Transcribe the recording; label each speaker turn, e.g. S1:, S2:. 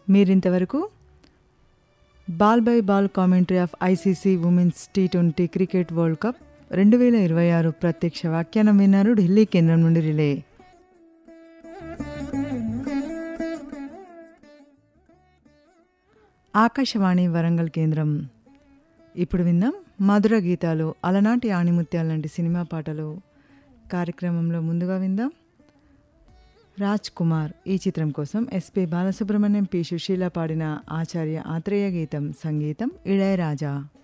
S1: మీరింతవరకు ball by ball commentary of ICC women's T twenty cricket world cup రెండు వేల ఇరవై ఆరు ప్రత్యక్ష వ్యాఖ్యానం విన్నారు ఢిల్లీ కేంద్రం నుండి రిలే ఆకాశవాణి వరంగల్ కేంద్రం ఇప్పుడు విందాం మధుర గీతాలు అలనాటి ఆణిముత్యాల లాంటి సినిమా పాటలు కార్యక్రమంలో ముందుగా విందాం రాజ్ కుమార్ ఈ చిత్రం కోసం ఎస్పి బాలసుబ్రహ్మణ్యం పి సుశీల పాడిన ఆచార్య ఆత్రేయ గీతం సంగీతం ఇళయరాజా